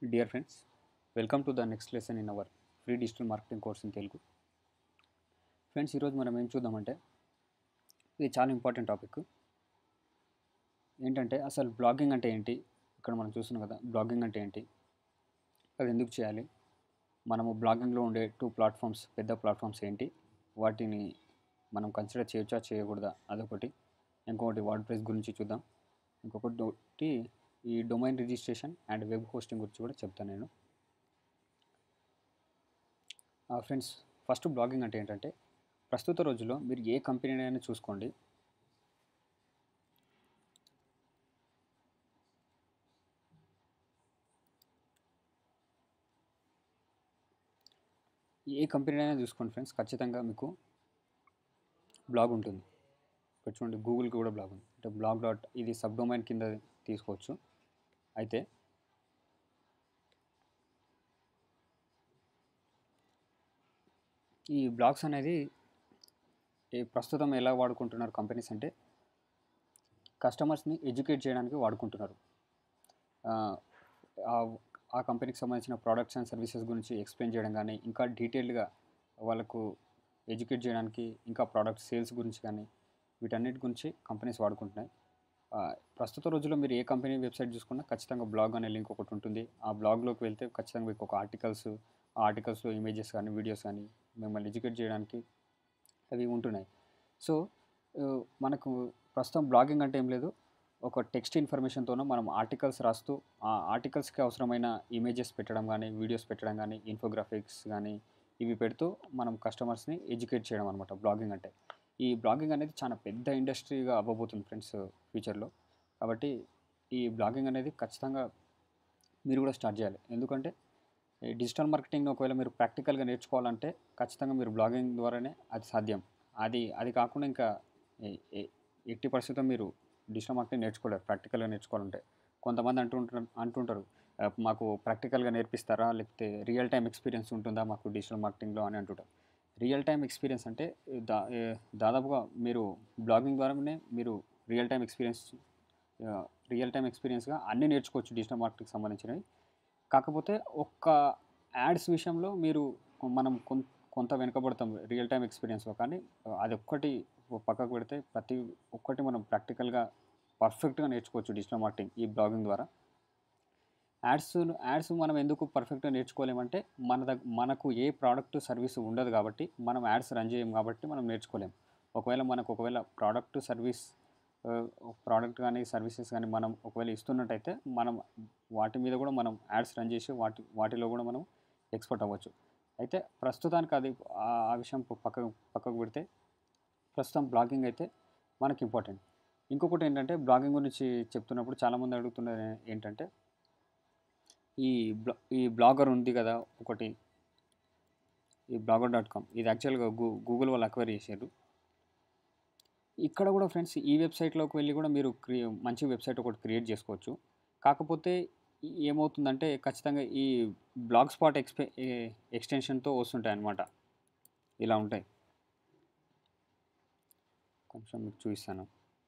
Dear friends, welcome to the next lesson in our free digital marketing course in Telugu friends ఈరోజు మనం ఏం చూద్దామంటే ఇది చాలా ఇంపార్టెంట్ టాపిక్ ఏంటంటే అసలు బ్లాగింగ్ అంటే ఏంటి ఇక్కడ మనం చూస్తున్నాం కదా బ్లాగింగ్ అంటే ఏంటి అది ఎందుకు చేయాలి మనము బ్లాగింగ్లో ఉండే టూ ప్లాట్ఫామ్స్ పెద్ద ప్లాట్ఫామ్స్ ఏంటి వాటిని మనం కన్సిడర్ చేయొచ్చా చేయకూడదా అదొకటి ఇంకొకటి వర్డ్ ప్రెస్ గురించి చూద్దాం ఇంకొకటి ఈ domain registration and web hosting గురించి కూడా చెప్తాను నేను ఫ్రెండ్స్ ఫస్ట్ బ్లాగింగ్ అంటే ఏంటంటే ప్రస్తుత రోజుల్లో మీరు ఏ కంపెనీనైనా చూసుకోండి ఏ కంపెనీనైనా చూసుకోండి ఫ్రెండ్స్ ఖచ్చితంగా మీకు బ్లాగ్ ఉంటుంది ఇక్కడ చూడండి గూగుల్కి కూడా బ్లాగ్ ఉంది అంటే బ్లాగ్ డాట్ ఇది సబ్ డొమైన్ కింద తీసుకోవచ్చు అయితే ఈ బ్లాగ్స్ అనేది ఈ ప్రస్తుతం ఎలా వాడుకుంటున్నారు కంపెనీస్ అంటే కస్టమర్స్ని ఎడ్యుకేట్ చేయడానికి వాడుకుంటున్నారు ఆ, ఆ- ఆ కంపెనీకి సంబంధించిన ప్రోడక్ట్స్ అండ్ సర్వీసెస్ గురించి ఎక్స్ప్లెయిన్ చేయడం కానీ ఇంకా డీటెయిల్డ్గా వాళ్ళకు ఎడ్యుకేట్ చేయడానికి ఇంకా ప్రోడక్ట్ సేల్స్ గురించి కానీ వీటన్నిటి గురించి కంపెనీస్ వాడుకుంటున్నాయి ఆ, ప్రస్తుత రోజుల్లో మీరు ఏ కంపెనీ వెబ్సైట్ చూసుకున్నా ఖచ్చితంగా బ్లాగ్ అనే లింక్ ఒకటి ఉంటుంది ఆ బ్లాగ్లోకి వెళ్తే ఖచ్చితంగా మీకు ఒక ఆర్టికల్స్ ఆ ఆర్టికల్స్లో ఇమేజెస్ కానీ వీడియోస్ కానీ మిమ్మల్ని ఎడ్యుకేట్ చేయడానికి అవి ఉంటున్నాయి సో ఆ, మనకు ప్రస్తుతం బ్లాగింగ్ అంటే ఏం లేదు ఒక టెక్స్ట్ ఇన్ఫర్మేషన్తోనూ మనం ఆర్టికల్స్ రాస్తూ ఆ ఆర్టికల్స్కి అవసరమైన ఇమేజెస్ పెట్టడం కానీ వీడియోస్ పెట్టడం కానీ ఇన్ఫోగ్రాఫిక్స్ కానీ ఇవి పెడుతూ మనం కస్టమర్స్ని ఎడ్యుకేట్ చేయడం అనమాట బ్లాగింగ్ అంటే ఈ బ్లాగింగ్ అనేది చాలా పెద్ద ఇండస్ట్రీగా అవ్వబోతుంది ఫ్రెండ్స్ ఫ్యూచర్లో కాబట్టి ఈ బ్లాగింగ్ అనేది ఖచ్చితంగా మీరు కూడా స్టార్ట్ చేయాలి ఎందుకంటే ఈ డిజిటల్ మార్కెటింగ్ ఒకవేళ మీరు ప్రాక్టికల్గా నేర్చుకోవాలంటే ఖచ్చితంగా మీరు బ్లాగింగ్ ద్వారానే అది సాధ్యం అది అది కాకుండా ఇంకా ఏ- ఏ- ఎట్టి పరిస్థితుల్లో మీరు డిజిటల్ మార్కెటింగ్ నేర్చుకోలేరు ప్రాక్టికల్గా నేర్చుకోవాలంటే కొంతమంది అంటుంటారు అంటుంటారు "ఆ, మాకు ప్రాక్టికల్గా నేర్పిస్తారా లేకపోతే రియల్ టైం ఎక్స్పీరియన్స్ ఉంటుందా మాకు డిజిటల్ మార్కెటింగ్లో అని అంటుంటారు రియల్ టైం ఎక్స్పీరియన్స్ అంటే దా ఏ, దాదాపుగా మీరు బ్లాగింగ్ ద్వారానే మీరు real time experience real time ఎక్స్పీరియన్స్గా అన్నీ నేర్చుకోవచ్చు డిజిటల్ మార్కెటింగ్కి సంబంధించినవి కాకపోతే ఒక్క యాడ్స్ విషయంలో మీరు మనం కొం కొంత వెనుకబడతాం రియల్ టైం ఎక్స్పీరియన్స్లో కానీ అది ఒక్కటి పక్కకు పెడితే ప్రతి ఒక్కటి మనం ప్రాక్టికల్గా పర్ఫెక్ట్గా నేర్చుకోవచ్చు డిజిటల్ మార్కెటింగ్ ఈ బ్లాగింగ్ ద్వారా యాడ్స్ యాడ్స్ మనం ఎందుకు పర్ఫెక్ట్గా నేర్చుకోలేమంటే మన దగ్గ మనకు ఏ ప్రోడక్ట్ సర్వీస్ ఉండదు కాబట్టి మనం యాడ్స్ రన్ చేయం కాబట్టి మనం నేర్చుకోలేం ఒకవేళ మనకు ఒకవేళ ప్రోడక్ట్ సర్వీస్ ప్రోడక్ట్ కానీ సర్వీసెస్ కానీ మనం ఒకవేళ ఇస్తున్నట్టయితే మనం వాటి మీద కూడా మనం యాడ్స్ రన్ చేసి వాటి వాటిలో కూడా మనం ఎక్స్పర్ట్ అవ్వచ్చు అయితే ప్రస్తుతానికి అది ఆ ఆ విషయం పక్కకు పక్కకు పెడితే ప్రస్తుతం బ్లాగింగ్ అయితే మనకి ఇంపార్టెంట్ ఇంకొకటి ఏంటంటే బ్లాగింగ్ గురించి చెప్తున్నప్పుడు చాలామంది అడుగుతున్నది ఏంటంటే ఈ బ్లా ఈ బ్లాగర్ ఉంది కదా ఒకటి ఈ బ్లాగర్ డాట్ కామ్ ఇది యాక్చువల్గా గూ గూగుల్ వాళ్ళు అక్వైర్ చేశారు ఇక్కడ కూడా ఫ్రెండ్స్ ఈ వెబ్సైట్లోకి వెళ్ళి కూడా మీరు క్రియ మంచి వెబ్సైట్ ఒకటి క్రియేట్ చేసుకోవచ్చు కాకపోతే ఈ- ఏమవుతుందంటే ఖచ్చితంగా ఈ బ్లాగ్ స్పాట్ ఎక్స్పె ఎక్స్టెన్షన్తో వస్తుంటాయి అన్నమాట ఇలా ఉంటాయి కొంచెం మీకు చూపిస్తాను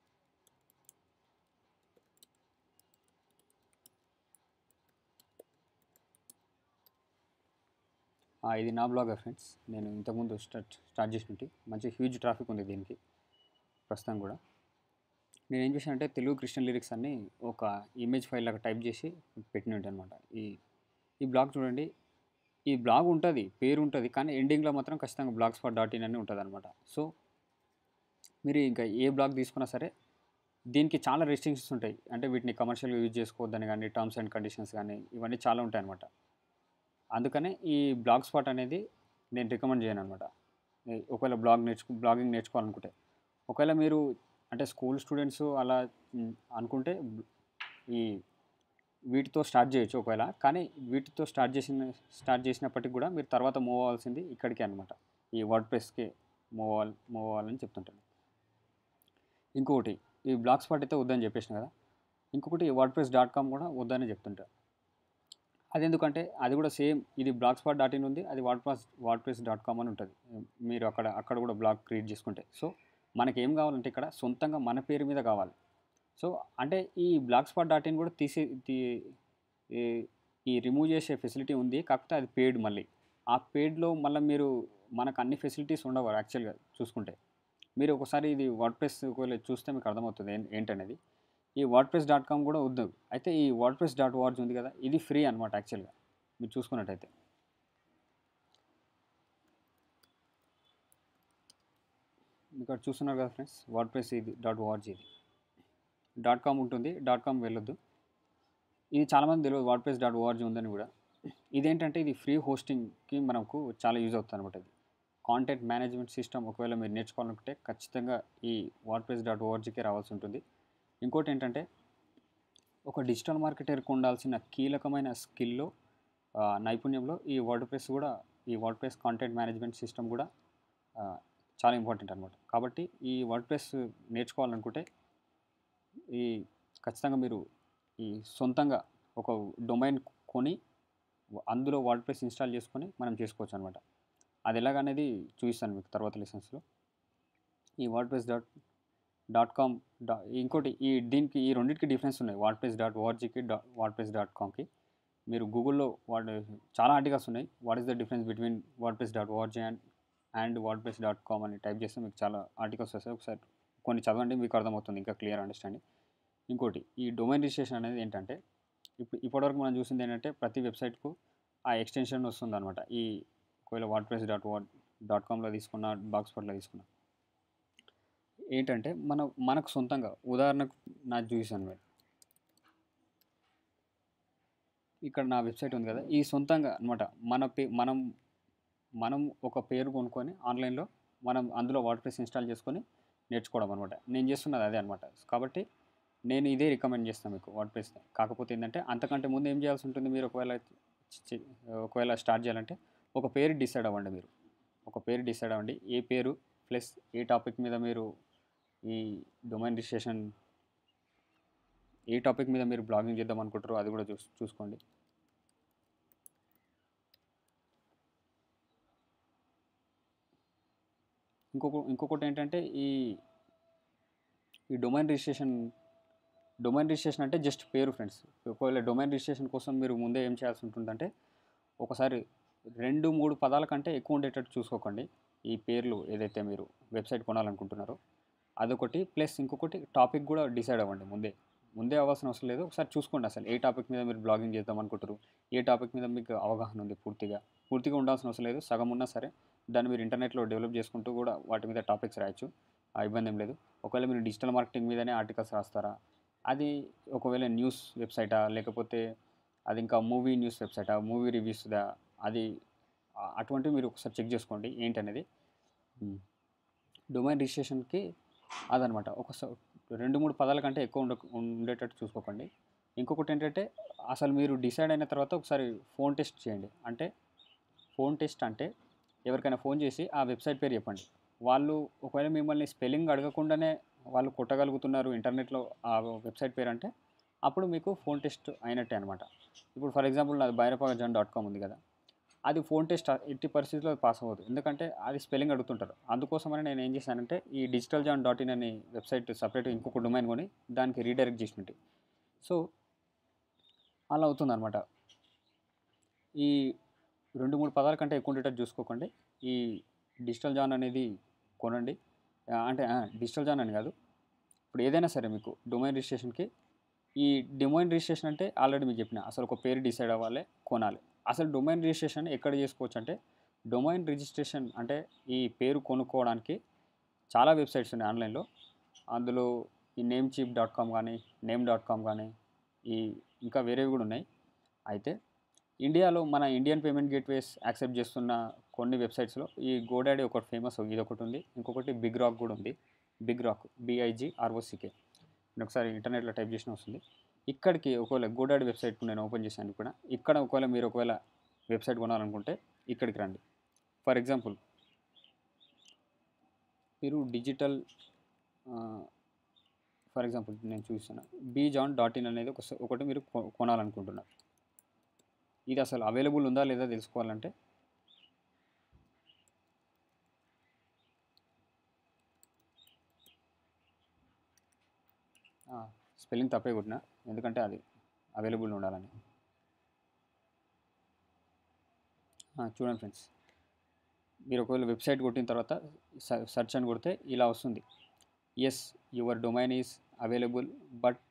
ఆ, ఇది నా బ్లాగే ఫ్రెండ్స్ నేను ఇంతకుముందు స్టార్ట్ స్టార్ట్ చేసినట్టు మంచి హ్యూజ్ ట్రాఫిక్ ఉంది దీనికి ప్రస్తుతం కూడా నేను ఏం చేశానంటే తెలుగు క్రిస్టియన్ లిరిక్స్ అన్ని ఒక ఇమేజ్ ఫైల్ లాగా టైప్ చేసి పెట్టినట్టు అనమాట ఈ ఈ బ్లాగ్ చూడండి ఈ బ్లాగ్ ఉంటుంది పేరు ఉంటుంది కానీ ఎండింగ్లో మాత్రం ఖచ్చితంగా బ్లాగ్ స్పాట్ డాట్ ఇన్ అని ఉంటుంది అనమాట సో మీరు ఇంకా ఏ బ్లాగ్ తీసుకున్నా సరే దీనికి చాలా రెస్ట్రిక్షన్స్ ఉంటాయి అంటే వీటిని కమర్షియల్గా యూజ్ చేసుకోవద్దని కానీ టర్మ్స్ అండ్ కండిషన్స్ కానీ ఇవన్నీ చాలా ఉంటాయి అనమాట అందుకనే ఈ బ్లాగ్ స్పాట్ అనేది నేను రికమెండ్ చేయను అనమాట ఒకవేళ బ్లాగ్ నేర్చుకు బ్లాగింగ్ నేర్చుకోవాలనుకుంటే ఒకవేళ మీరు అంటే స్కూల్ స్టూడెంట్స్ అలా మ్, అనుకుంటే ఈ వీటితో స్టార్ట్ చేయొచ్చు ఒకవేళ కానీ వీటితో స్టార్ట్ చేసిన స్టార్ట్ చేసినప్పటికి కూడా మీరు తర్వాత మూవ్ అవ్వాల్సింది ఇక్కడికే అనమాట ఈ వర్డ్ ప్రెస్కి మూవ్ అవ్వాలి మూవ్ అవ్వాలని చెప్తుంటాను ఇంకొకటి ఈ బ్లాగ్ స్పాట్ అయితే వద్దని చెప్పేసిన కదా ఇంకొకటి వర్డ్ ప్రెస్ డాట్ కామ్ కూడా వద్దని చెప్తుంటా అది ఎందుకంటే అది కూడా సేమ్ ఇది బ్లాగ్ స్పాట్ డాట్ ఇన్ ఉంది అది WordPress WordPress dot com అని ఉంటుంది మీరు అక్కడ అక్కడ కూడా బ్లాగ్ క్రియేట్ చేసుకుంటే సో మనకి ఏం కావాలంటే ఇక్కడ సొంతంగా మన పేరు మీద కావాలి సో అంటే ఈ బ్లాగ్ స్పాట్ డాట్ ఇన్ కూడా తీసి తీ- ఈ ఈ రిమూవ్ చేసే ఫెసిలిటీ ఉంది కాకపోతే అది పెయిడ్ మళ్ళీ ఆ పెయిడ్లో మళ్ళీ మీరు మనకు అన్ని ఫెసిలిటీస్ ఉండవు యాక్చువల్గా చూసుకుంటే మీరు ఒకసారి ఇది వర్డ్ ప్రెస్ ఒకవేళ చూస్తే మీకు అర్థమవుతుంది ఏం- ఏంటనేది ఈ వర్డ్ ప్రెస్ డాట్ కామ్ కూడా వద్దు అయితే ఈ వర్డ్ ప్రెస్ డాట్ వార్జ్ ఉంది కదా ఇది ఫ్రీ అనమాట యాక్చువల్గా మీరు చూసుకున్నట్టయితే ఇక్కడ చూస్తున్నారు కదా ఫ్రెండ్స్ వర్డ్ ప్రెస్ ఇది డాట్ వార్జ్ ఇది డాట్ కామ్ ఉంటుంది డాట్ కామ్ వెళ్ళొద్దు ఇది చాలామంది తెలియదు వర్డ్ ప్రెస్ డాట్ ఓఆర్జీ ఉందని కూడా ఇదేంటంటే ఇది ఫ్రీ హోస్టింగ్కి మనకు చాలా యూజ్ అవుతుంది అనమాట ఇది కాంటెంట్ మేనేజ్మెంట్ సిస్టమ్ ఒకవేళ మీరు నేర్చుకోవాలనుకుంటే ఖచ్చితంగా ఈ వర్డ్ ప్రెస్ డాట్ ఓఆర్జీకే రావాల్సి ఉంటుంది ఇంకోటి ఏంటంటే ఒక డిజిటల్ మార్కెటర్కి ఉండాల్సిన కీలకమైన స్కిల్లో ఆ, నైపుణ్యంలో ఈ వర్డ్ ప్రెస్ కూడా ఈ WordPress content management system కూడా ఆ, చాలా ఇంపార్టెంట్ అనమాట కాబట్టి ఈ వర్డ్ ప్రెస్ నేర్చుకోవాలనుకుంటే ఈ ఖచ్చితంగా మీరు ఈ సొంతంగా ఒక డొమైన్ కొని అందులో వర్డ్ ప్రెస్ ఇన్స్టాల్ చేసుకొని మనం చేసుకోవచ్చు అనమాట అది ఎలాగనేది చూపిస్తాను మీకు తర్వాత లెసన్స్లో ఈ WordPress dot dot com డా ఇంకోటి ఈ దీనికి ఈ రెండింటికి డిఫరెన్స్ ఉన్నాయి వర్డ్ ప్రెస్ డాట్ ఓఆర్జీకి డా వర్డ్ ప్రెస్ డాట్ కామ్కి మీరు గూగుల్లో వాడు చాలా ఆర్టికల్స్ ఉన్నాయి what is the difference between WordPress dot ORG and and WordPress dot com అని టైప్ చేస్తే మీకు చాలా ఆర్టికల్స్ వస్తాయి ఒకసారి కొన్ని చదవండి మీకు అర్థమవుతుంది ఇంకా క్లియర్ అండర్స్టాండింగ్ ఇంకోటి ఈ డొమైన్ రిజిస్ట్రేషన్ అనేది ఏంటంటే ఇప్పుడు ఇప్పటివరకు మనం చూసింది ఏంటంటే ప్రతి వెబ్సైట్కు ఆ ఎక్స్టెన్షన్ వస్తుంది అనమాట ఈ ఒకవేళ WordPress dot word dot కామ్లో తీసుకున్న బాక్స్ పట్లో తీసుకున్న ఏంటంటే మన మనకు సొంతంగా ఉదాహరణకు నాకు చూసాను మీరు ఇక్కడ నా వెబ్సైట్ ఉంది కదా ఈ సొంతంగా అనమాట మన పే మనం మనం ఒక పేరు కొనుక్కొని ఆన్లైన్లో మనం అందులో వర్డ్ ప్రెస్ ఇన్స్టాల్ చేసుకొని నేర్చుకోవడం అనమాట నేను చేస్తున్నది అదే అనమాట కాబట్టి నేను ఇదే రికమెండ్ చేస్తాను మీకు వర్డ్ ప్రెస్ కాకపోతే ఏంటంటే అంతకంటే ముందు ఏం చేయాల్సి ఉంటుంది మీరు ఒకవేళ చి- చి- ఒకవేళ స్టార్ట్ చేయాలంటే ఒక పేరు డిసైడ్ అవ్వండి మీరు ఒక పేరు డిసైడ్ అవ్వండి ఏ పేరు ప్లస్ ఏ టాపిక్ మీద మీరు ఈ డొమైన్ రిజిస్ట్రేషన్ ఏ టాపిక్ మీద మీరు బ్లాగింగ్ చేద్దాం అనుకుంటారో అది కూడా చూస్ చూసుకోండి ఇంకొక ఇంకొకటి ఏంటంటే ఈ ఈ డొమైన్ రిజిస్ట్రేషన్ డొమైన్ రిజిస్ట్రేషన్ అంటే జస్ట్ పేరు ఫ్రెండ్స్ ఒకవేళ డొమైన్ రిజిస్ట్రేషన్ కోసం మీరు ముందే ఏం చేయాల్సి ఉంటుందంటే ఒకసారి రెండు మూడు పదాల కంటే ఎక్కువ ఉండేటట్టు చూసుకోకండి ఈ పేర్లు ఏదైతే మీరు వెబ్సైట్ కొనాలనుకుంటున్నారో అదొకటి ప్లస్ ఇంకొకటి టాపిక్ కూడా డిసైడ్ అవ్వండి ముందే ముందే అవ్వాల్సిన అవసరం లేదు ఒకసారి చూసుకోండి అసలు ఏ టాపిక్ మీద మీరు బ్లాగింగ్ చేద్దాం అనుకుంటారు ఏ టాపిక్ మీద మీకు అవగాహన ఉంది పూర్తిగా పూర్తిగా ఉండాల్సిన అవసరం లేదు సగం ఉన్నా సరే దాన్ని మీరు ఇంటర్నెట్లో డెవలప్ చేసుకుంటూ కూడా వాటి మీద టాపిక్స్ రాయొచ్చు ఆ ఇబ్బంది ఏం లేదు ఒకవేళ మీరు డిజిటల్ మార్కెటింగ్ మీదనే ఆర్టికల్స్ రాస్తారా అది ఒకవేళ న్యూస్ వెబ్సైటా లేకపోతే అది ఇంకా మూవీ న్యూస్ వెబ్సైటా మూవీ రివ్యూస్దా అది ఆ- అటువంటివి మీరు ఒకసారి చెక్ చేసుకోండి ఏంటనేది డొమైన్ రిజిస్ట్రేషన్కి అదనమాట ఒక స- రెండు మూడు పదాల కంటే ఎక్కువ ఉండ ఉండేటట్టు చూసుకోకండి ఇంకొకటి ఏంటంటే అసలు మీరు డిసైడ్ అయిన తర్వాత ఒకసారి ఫోన్ టెస్ట్ చేయండి అంటే ఫోన్ టెస్ట్ అంటే ఎవరికైనా ఫోన్ చేసి ఆ వెబ్సైట్ పేరు చెప్పండి వాళ్ళు ఒకవేళ మిమ్మల్ని స్పెల్లింగ్ అడగకుండానే వాళ్ళు కొట్టగలుగుతున్నారు ఇంటర్నెట్లో ఆ వెబ్సైట్ పేరు అంటే అప్పుడు మీకు ఫోన్ టెస్ట్ అయినట్టే అనమాట ఇప్పుడు ఫర్ ఎగ్జాంపుల్ నాది బైరపాగజన్ డాట్ కామ్ ఉంది కదా అది ఫోన్ టెస్ట్ ఎట్టి పరిస్థితుల్లో పాస్ అవ్వదు ఎందుకంటే అది స్పెల్లింగ్ అడుగుతుంటారు అందుకోసమని నేను ఏం చేశానంటే ఈ డిజిటల్ జాన్ డాట్ ఇన్ అనే వెబ్సైట్ సపరేట్ ఇంకొక డొమైన్ కొని దానికి రీడైరెక్ట్ చేసినట్టు సో అలా అవుతుంది అనమాట ఈ రెండు మూడు పదాల కంటే ఎక్కువ ఉండేటట్టు చూసుకోకండి ఈ డిజిటల్ జాన్ అనేది కొనండి ఆ, అంటే ఆ, డిజిటల్ జాన్ అని కాదు ఇప్పుడు ఏదైనా సరే మీకు డొమైన్ రిజిస్ట్రేషన్కి ఈ డొమైన్ రిజిస్ట్రేషన్ అంటే ఆల్రెడీ మీకు చెప్పిన అసలు ఒక పేరు డిసైడ్ అవ్వాలి కొనాలి అసలు డొమైన్ రిజిస్ట్రేషన్ ఎక్కడ చేసుకోవచ్చు అంటే డొమైన్ రిజిస్ట్రేషన్ అంటే ఈ పేరు కొనుక్కోవడానికి చాలా వెబ్సైట్స్ ఉన్నాయి ఆన్లైన్లో అందులో ఈ నేమ్ చీప్ డాట్ కామ్ కానీ నేమ్ డాట్ కామ్ కానీ ఈ ఇంకా వేరేవి కూడా ఉన్నాయి అయితే ఇండియాలో మన ఇండియన్ పేమెంట్ గేట్వేస్ యాక్సెప్ట్ చేస్తున్న కొన్ని వెబ్సైట్స్లో ఈ గోడాడీ ఒకటి ఫేమస్ ఇది ఒకటి ఉంది ఇంకొకటి బిగ్ రాక్ కూడా ఉంది బిగ్ రాక్ బిఐజీ ఆర్ఓసికే నేను ఒకసారి ఇంటర్నెట్లో టైప్ చేసిన వస్తుంది ఇక్కడికి ఒకవేళ గోడాడీ వెబ్సైట్ నేను ఓపెన్ చేశాను కూడా ఇక్కడ ఒకవేళ మీరు ఒకవేళ వెబ్సైట్ కొనాలనుకుంటే ఇక్కడికి రండి ఫర్ ఎగ్జాంపుల్ మీరు డిజిటల్ ఫర్ ఎగ్జాంపుల్ నేను చూస్తున్నా బీజాన్ డాట్ ఇన్ అనేది ఒక ఒకటి మీరు కొ- కొనాలనుకుంటున్నారు ఇది అసలు అవైలబుల్ ఉందా లేదా తెలుసుకోవాలంటే స్పెల్లింగ్ తప్పే కొట్టిన ఎందుకంటే అది అవైలబుల్ ఉండాలని ఆ, చూడండి ఫ్రెండ్స్ మీరు ఒకవేళ వెబ్సైట్ కొట్టిన తర్వాత సెర్చ్ అని కొడితే ఇలా వస్తుంది yes your domain is available but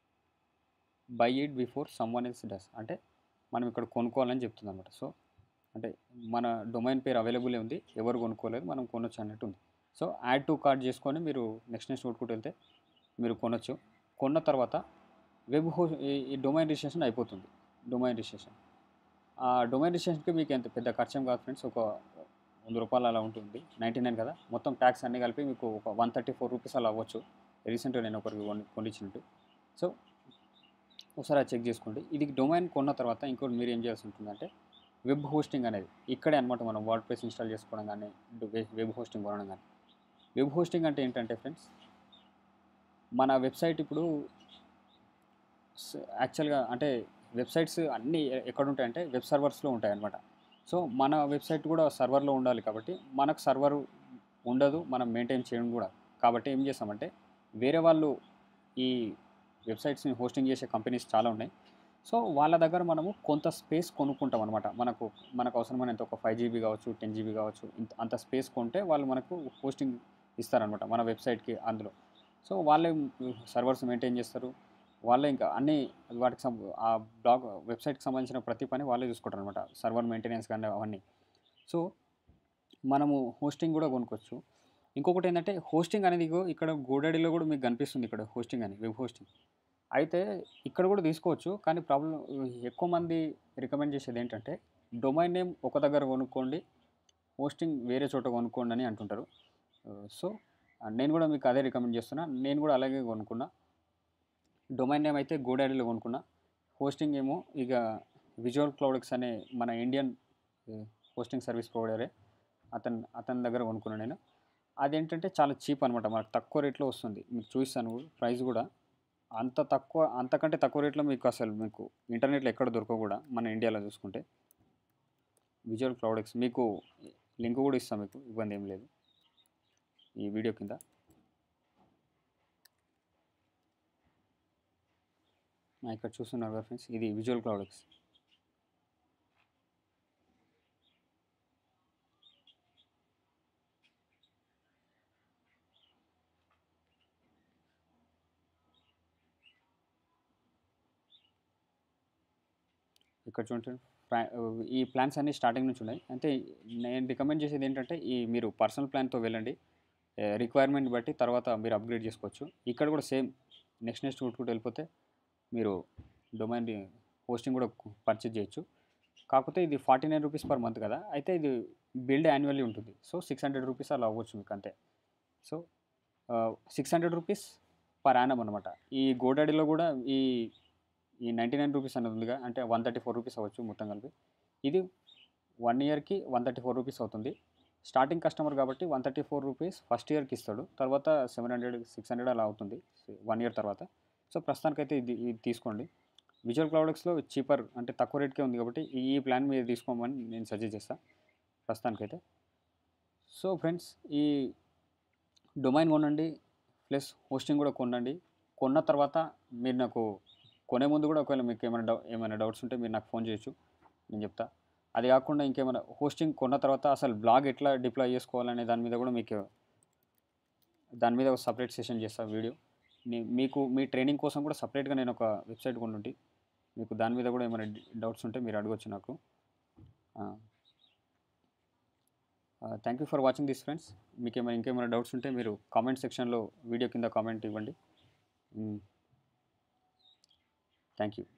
buy it before someone else does అంటే మనం ఇక్కడ కొనుక్కోవాలని చెప్తుంది అనమాట సో అంటే మన డొమైన్ పేరు అవైలబుల్ ఉంది ఎవరు కొనుక్కోలేదు మనం కొనొచ్చు అన్నట్టు ఉంది సో యాడ్ టు కార్డ్ చేసుకొని మీరు నెక్స్ట్ నెక్స్ట్ కొట్టుకుంటూ వెళ్తే మీరు కొనొచ్చు కొన్న తర్వాత వెబ్ హో ఈ డొమైన్ రిజిస్ట్రేషన్ అయిపోతుంది డొమైన్ రిజిస్ట్రేషన్ ఆ డొమైన్ రిజిస్ట్రేషన్కి మీకు ఎంత పెద్ద ఖర్చు ఏం కాదు ఫ్రెండ్స్ ఒక వంద రూపాయలు అలా ఉంటుంది నైంటీ నైన్ కదా మొత్తం ట్యాక్స్ అన్నీ కలిపి మీకు ఒక వన్ థర్టీ ఫోర్ రూపీస్ అలా అవ్వచ్చు రీసెంట్గా నేను ఒకరికి కొని కొనిచ్చినట్టు సో ఒకసారి అది చెక్ చేసుకోండి ఇది డొమైన్ కొన్న తర్వాత ఇంకోటి మీరు ఏం చేయాల్సి ఉంటుందంటే వెబ్ హోస్టింగ్ అనేది ఇక్కడే అనమాట మనం వర్డ్ ప్రెస్ ఇన్స్టాల్ చేసుకోవడం కానీ వెబ్ హోస్టింగ్ కొనడం కానీ వెబ్ హోస్టింగ్ అంటే ఏంటంటే ఫ్రెండ్స్ మన వెబ్సైట్ ఇప్పుడు యాక్చువల్గా అంటే వెబ్సైట్స్ అన్నీ ఎ- ఎక్కడ ఉంటాయంటే వెబ్ సర్వర్స్లో ఉంటాయి అన్నమాట సో మన వెబ్సైట్ కూడా సర్వర్లో ఉండాలి కాబట్టి మనకు సర్వర్ ఉండదు మనం మెయింటైన్ చేయడం కూడా కాబట్టి ఏం చేస్తామంటే వేరే వాళ్ళు ఈ వెబ్సైట్స్ని హోస్టింగ్ చేసే కంపెనీస్ చాలా ఉన్నాయి సో వాళ్ళ దగ్గర మనము కొంత స్పేస్ కొనుక్కుంటాం అనమాట మనకు మనకు అవసరమైనంత ఒక ఫైవ్ జీబీ కావచ్చు టెన్ జీబీ కావచ్చు ఇంత అంత స్పేస్ కొంటే వాళ్ళు మనకు హోస్టింగ్ ఇస్తారనమాట మన వెబ్సైట్కి అందులో సో వాళ్ళే సర్వర్స్ మెయింటైన్ చేస్తారు వాళ్ళే ఇంకా అన్ని వాటికి సం ఆ బ్లాగ్ వెబ్సైట్కి సంబంధించిన ప్రతి పని వాళ్ళే చూసుకుంటారు అనమాట సర్వర్ మెయింటెనెన్స్ కానీ అవన్నీ సో మనము హోస్టింగ్ కూడా కొనుక్కోవచ్చు ఇంకొకటి ఏంటంటే హోస్టింగ్ అనేది ఇగో ఇక్కడ గోడాడిలో కూడా మీకు కనిపిస్తుంది ఇక్కడ హోస్టింగ్ అని వెబ్ హోస్టింగ్ అయితే ఇక్కడ కూడా తీసుకోవచ్చు కానీ ప్రాబ్లం ఎక్కువ మంది రికమెండ్ చేసేది ఏంటంటే డొమైన్ నేమ్ ఒక దగ్గర కొనుక్కోండి హోస్టింగ్ వేరే చోట కొనుక్కోండి అని అంటుంటారు సో నేను కూడా మీకు అదే రికమెండ్ చేస్తున్నా నేను కూడా అలాగే కొనుక్కున్నా డొమైన్ నేమ్ అయితే గోడాడీలో కొనుక్కున్నా హోస్టింగ్ ఏమో ఇక విజువల్ క్లౌడ్స్ అనే మన ఇండియన్ హోస్టింగ్ సర్వీస్ ప్రొవైడరే అతను అతని దగ్గర కొనుక్కున్నాను నేను అదేంటంటే చాలా చీప్ అనమాట మనకు తక్కువ రేట్లో వస్తుంది మీకు చూపిస్తాను ప్రైస్ కూడా అంత తక్కువ అంతకంటే తక్కువ రేట్లో మీకు అసలు మీకు ఇంటర్నెట్లో ఎక్కడ దొరకవు కూడా మన ఇండియాలో చూసుకుంటే విజువల్ క్లౌడెక్స్ మీకు లింక్ కూడా ఇస్తాం మీకు ఇబ్బంది ఏం లేదు ఈ వీడియో కింద ఆ, ఇక్కడ చూస్తున్నారు కదా ఫ్రెండ్స్ ఇది విజువల్ క్లౌడెక్స్ ఇక్కడ చూడండి ప్లా- ఈ ప్లాన్స్ అన్ని స్టార్టింగ్ నుంచి ఉన్నాయి అంటే నేను రికమెండ్ చేసేది ఏంటంటే ఈ మీరు పర్సనల్ ప్లాన్తో వెళ్ళండి రిక్వైర్మెంట్ బట్టి తర్వాత మీరు అప్గ్రేడ్ చేసుకోవచ్చు ఇక్కడ కూడా సేమ్ నెక్స్ట్ నెక్స్ట్ కొట్టుకుంటూ వెళ్ళిపోతే మీరు డొమైన్ హోస్టింగ్ కూడా పర్చేజ్ చేయొచ్చు కాకపోతే ఇది forty nine rupees per month కదా అయితే ఇది బిల్డ్ యాన్యువల్లీ ఉంటుంది సో సిక్స్ హండ్రెడ్ రూపీస్ అలా అవ్వచ్చు మీకు అంతే so six hundred rupees per annum అనమాట ఈ గోడాడిలో కూడా ఈ ఈ నైంటీ నైన్ రూపీస్ అనేది ఉందిగా అంటే వన్ థర్టీ ఫోర్ రూపీస్ అవ్వచ్చు మొత్తం కలిపి ఇది వన్ ఇయర్కి వన్ థర్టీ ఫోర్ రూపీస్ అవుతుంది స్టార్టింగ్ కస్టమర్ కాబట్టి one thirty four rupees first ఇయర్కి ఇస్తాడు తర్వాత సెవెన్ హండ్రెడ్ సిక్స్ హండ్రెడ్ అలా అవుతుంది వన్ ఇయర్ తర్వాత సో ప్రస్తుతానికైతే ఇది ఇది తీసుకోండి విజువల్ క్లౌడెక్స్లో చీపర్ అంటే తక్కువ రేట్కే ఉంది కాబట్టి ఈ ప్లాన్ మీరు తీసుకోమని నేను సజెస్ట్ చేస్తాను ప్రస్తుతానికైతే సో ఫ్రెండ్స్ ఈ డొమైన్ కొనండి ప్లస్ హోస్టింగ్ కూడా కొనండి కొన్న తర్వాత మీరు నాకు కొనే ముందు కూడా ఒకవేళ మీకు ఏమైనా డౌ ఏమైనా డౌట్స్ ఉంటే మీరు నాకు ఫోన్ చేయొచ్చు నేను చెప్తా అది కాకుండా ఇంకేమైనా హోస్టింగ్ కొన్న తర్వాత అసలు బ్లాగ్ ఎట్లా డిప్లాయ్ చేసుకోవాలనే దాని మీద కూడా మీకు దాని మీద ఒక సపరేట్ సెషన్ చేస్తా వీడియో నీ- మీకు మీ ట్రైనింగ్ కోసం కూడా సపరేట్గా నేను ఒక వెబ్సైట్ కొంటుంటి మీకు దాని మీద కూడా ఏమైనా డౌట్స్ ఉంటే మీరు అడగొచ్చు నాకు thank you for watching this friends మీకు ఏమైనా ఇంకేమైనా డౌట్స్ ఉంటే మీరు కామెంట్ సెక్షన్లో వీడియో కింద కామెంట్ ఇవ్వండి థ్యాంక్ యూ